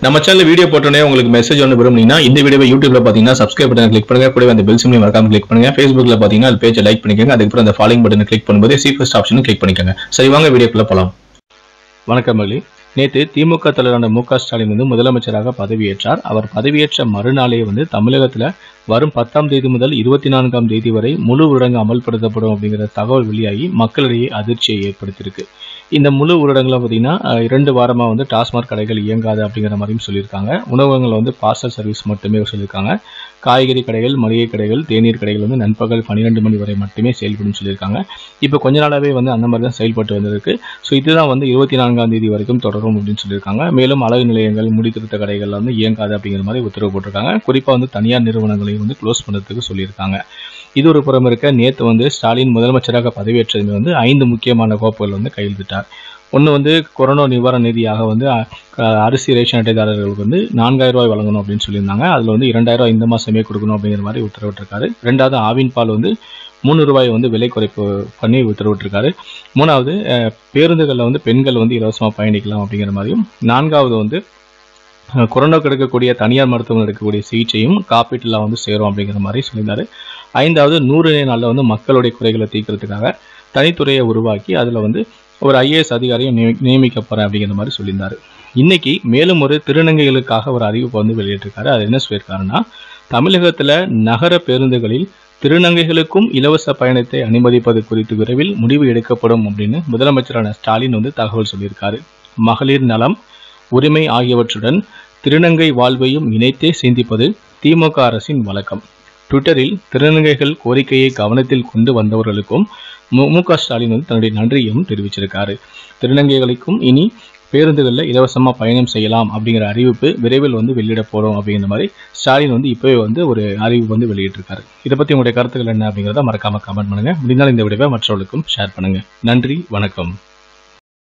நம்ம channel video போட்டோன்னே உங்களுக்கு மெசேஜ் ஒன்று விரும்புனீங்கன்னா இந்த வீடியோவை யூடியூப்ல பார்த்தீங்கன்னா சப்ஸ்கிரைப் பட்டன் கிளிக் பண்ணுங்க கூடவே அந்த பெல் சிம்லையும் மறக்காம கிளிக் பண்ணுங்க ஃபேஸ்புக்ல பார்த்தீங்கன்னா அது பேஜை லைக் பண்ணிக்கோங்க அதுக்கப்புறம் அந்த ஃபாலோயிங் பட்டனை கிளிக் பண்ணும்போது சி ஃபர்ஸ்ட் ஆப்ஷனும் கிளிக் பண்ணிக்கோங்க சரி வாங்க வீடியோக்குள்ள போலாம் வணக்கம் மகளி நேற்று திமுக தலைவரான மு க ஸ்டாலின் வந்து முதலமைச்சராக பதவியேற்றார் அவர் பதவியேற்ற மறுநாளே வந்து தமிழகத்துல வரும் பத்தாம் தேதி முதல் இருபத்தி நான்காம் தேதி வரை முழு ஊரடங்கு அமல்படுத்தப்படும் அப்படிங்கிற தகவல் வெளியாகி மக்களிடையே அதிர்ச்சியை ஏற்படுத்தியிருக்கு இந்த முழு ஊரடங்குல பார்த்தீங்கன்னா அஹ், இரண்டு வாரமா வந்து டாஸ்மாக் கடைகள் இயங்காது அப்படிங்கிற மாதிரியும் சொல்லியிருக்காங்க உணவகங்கள் வந்து பார்சல் சர்வீஸ் மட்டுமே சொல்லியிருக்காங்க காய்கறி கடைகள் மளிகை கடைகள் தேநீர் கடைகள் வந்து நண்பகல் பன்னிரெண்டு மணி வரை மட்டுமே செயல்படும் சொல்லியிருக்காங்க இப்போ கொஞ்ச நாளாவே வந்து அந்த மாதிரி தான் செயல்பட்டு வந்திருக்கு ஸோ இதுதான் வந்து இருபத்தி நான்காம் தேதி வரைக்கும் தொடரும் அப்படின்னு சொல்லியிருக்காங்க மேலும் அழகு நிலையங்கள் முடித்திருத்த கடைகள் வந்து இயங்காது அப்படிங்கிற மாதிரி உத்தரவு போட்டிருக்காங்க குறிப்பாக வந்து தனியார் நிறுவனங்களையும் வந்து க்ளோஸ் பண்ணுறதுக்கு சொல்லியிருக்காங்க இது ஒரு புறம் இருக்க நேற்று வந்து ஸ்டாலின் முதலமைச்சராக பதவியேற்றதுமே வந்து ஐந்து முக்கியமான கோப்புகள் வந்து கையெழுத்திட்டார் ஒன்று வந்து கொரோனா நிவாரண நிதியாக வந்து அ, அ, அரிசி ரேஷன் அட்டைதாரர்களுக்கு வந்து நான்காயிரம் ரூபாய் வழங்கணும் அப்படின்னு சொல்லியிருந்தாங்க அதில் வந்து இரண்டாயிரம் ரூபாய் இந்த மாதமே கொடுக்கணும் அப்படிங்கிற மாதிரி உத்தரவிட்டிருக்காரு ரெண்டாவது ஆவின் பால் வந்து மூணு ரூபாய் வந்து விலை குறைப்பு பண்ணி உத்தரவிட்டிருக்காரு மூணாவது அஹ், பேருந்துகளில் வந்து பெண்கள் வந்து இலவசமாக பயணிக்கலாம் அப்படிங்கிற மாதிரியும் நான்காவது வந்து அஹ், கொரோனாக்கு எடுக்கக்கூடிய தனியார் மருத்துவமனை எடுக்கக்கூடிய சிகிச்சையும் காப்பீட்டில் வந்து சேரும் அப்படிங்கிற மாதிரி சொல்லியிருந்தாரு ஐந்தாவது நூறு நாளில் வந்து மக்களுடைய குறைகளை தீர்க்கறதுக்காக தனித்துறையை உருவாக்கி அதில் வந்து ஒரு ஐஏஎஸ் அதிகாரியும் நியமி- நியமிக்க போறேன் அப்படிங்கிற மாதிரி சொல்லியிருந்தாரு இன்னைக்கு மேலும் ஒரு திருநங்கைகளுக்காக ஒரு அறிவிப்பை வந்து வெளியிட்டிருக்காரு அது என்ன சொல்லியிருக்காருன்னா தமிழகத்துல நகர பேருந்துகளில் திருநங்கைகளுக்கும் இலவச பயணத்தை அனுமதிப்பது குறித்து விரைவில் முடிவு எடுக்கப்படும் அப்படின்னு முதலமைச்சரான ஸ்டாலின் வந்து தகவல் சொல்லியிருக்காரு மகளிர் நலம் உரிமை ஆகியவற்றுடன் திருநங்கை வாழ்வையும் இணைத்தே சிந்திப்பது திமுக அரசின் வழக்கம் ட்விட்டரில் திருநங்கைகள் கோரிக்கையை கவனத்தில் கொண்டு வந்தவர்களுக்கும் மு மு க ஸ்டாலின் வந்து தன்னுடைய நன்றியும் தெரிவிச்சிருக்காரு திருநங்கைகளுக்கும் இனி பேருந்துகளில் இலவசமாக பயணம் செய்யலாம் அப்படிங்கிற அறிவிப்பு விரைவில் வந்து வெளியிட போகிறோம் அப்படிங்கிற மாதிரி ஸ்டாலின் வந்து இப்போவே வந்து ஒரு அறிவிப்பு வந்து வெளியிட்டிருக்காரு இதை பற்றி உங்களுடைய கருத்துக்கள் என்ன அப்படிங்கிறத மறக்காம கமெண்ட் பண்ணுங்க முடிந்தால் இந்த விடைவை மற்றவர்களுக்கும் ஷேர் பண்ணுங்க நன்றி வணக்கம்